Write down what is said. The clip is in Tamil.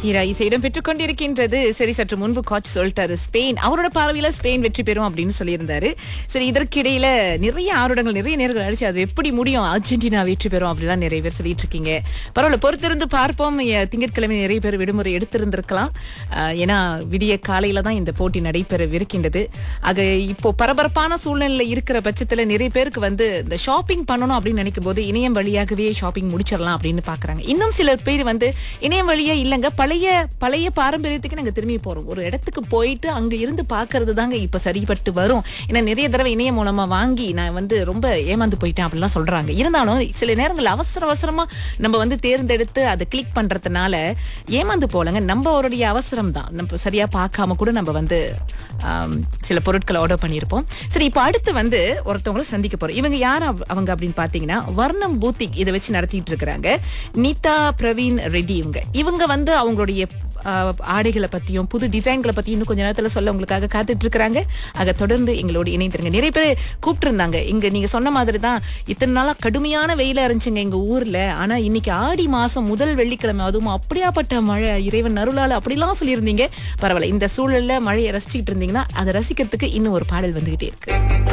தீரா இசையிடம் பெற்றுக் கொண்டிருக்கின்றது சரி சற்று முன்பு காட்ச் சொல்லிட்டாரு ஸ்பெயின் அவரோட பார்வையில ஸ்பெயின் வெற்றி பெறும் அப்படின்னு சொல்லியிருந்தாரு சரி இதற்கிடையில நிறைய ஆருடங்கள் நிறைய நேர்கள் அடிச்சு அது எப்படி முடியும் அர்ஜென்டினா வெற்றி பெறும் அப்படிலாம் நிறைய பேர் சொல்லிட்டு இருக்கீங்க பரவாயில்ல பொறுத்திருந்து பார்ப்போம் எ- திங்கட்கிழமை நிறைய பேர் விடுமுறை எடுத்திருந்திருக்கலாம் அஹ், ஏன்னா விடிய காலையில தான் இந்த போட்டி நடைபெறவிருக்கின்றது ஆக இப்போ பரபரப்பான சூழ்நிலையில இருக்கிற பட்சத்துல நிறைய பேருக்கு வந்து இந்த ஷாப்பிங் பண்ணணும் அப்படின்னு நினைக்கும் போது இணையம் வழியாகவே ஷாப்பிங் முடிச்சிடலாம் அப்படின்னு பாக்குறாங்க இன்னும் சில பேர் வந்து இணையம் வழியா இல்லைங்க பழைய பழைய பாரம்பரியத்துக்கு நாங்க திரும்பி போறோம் ஒரு இடத்துக்கு போயிட்டு அங்க இருந்து பாக்குறது தாங்க இப்ப சரிப்பட்டு வரும் ஏன்னா நிறைய தடவை இணையம் மூலமா வாங்கி நான் வந்து ரொம்ப ஏமாந்து போயிட்டேன் அப்படிலாம் சொல்றாங்க இருந்தாலும் சில நேரங்கள் அவசர அவசரமா நம்ம வந்து தேர்ந்தெடுத்து அதை கிளிக் பண்றதுனால ஏமாந்து போலங்க நம்மளுடைய அவசரம் தான் நம்ம சரியா பார்க்காம கூட நம்ம வந்து ஆம், சில பொருட்களை ஆர்டர் பண்ணியிருப்போம் சரி இப்போ அடுத்து வந்து ஒருத்தவங்களை சந்திக்க போறோம் இவங்க யார் அவ- அவங்க அப்படின்னு பாத்தீங்கன்னா வர்ணம் பூத்திக் இதை வச்சு நடத்திட்டு இருக்கிறாங்க நீதா பிரவீன் ரெட்டி இவங்க இவங்க வந்து அவங்களுடைய ஆஹ், ஆடைகளை பத்தியும் புது டிசைன்களை பத்தியும் இன்னும் கொஞ்ச நேரத்துல சொல்ல உங்களுக்காக காத்துட்டு இருக்கிறாங்க ஆக தொடர்ந்து எங்களோட இணைந்திருங்க நிறைய பேர் கூப்பிட்டு இருந்தாங்க இங்க நீங்க சொன்ன மாதிரி தான் இத்தனை நாளா கடுமையான வெயிலா இருந்துச்சுங்க எங்க ஊர்ல ஆனா இன்னைக்கு ஆடி மாசம் முதல் வெள்ளிக்கிழமை அதுவும் அப்படியாப்பட்ட மழை இறைவன் அருளால அப்படிலாம் சொல்லியிருந்தீங்க பரவாயில்ல இந்த சூழல்ல மழையை ரசிச்சுக்கிட்டு இருந்தீங்கன்னா அதை ரசிக்கிறதுக்கு இன்னும் ஒரு பாடல் வந்துகிட்டே இருக்கு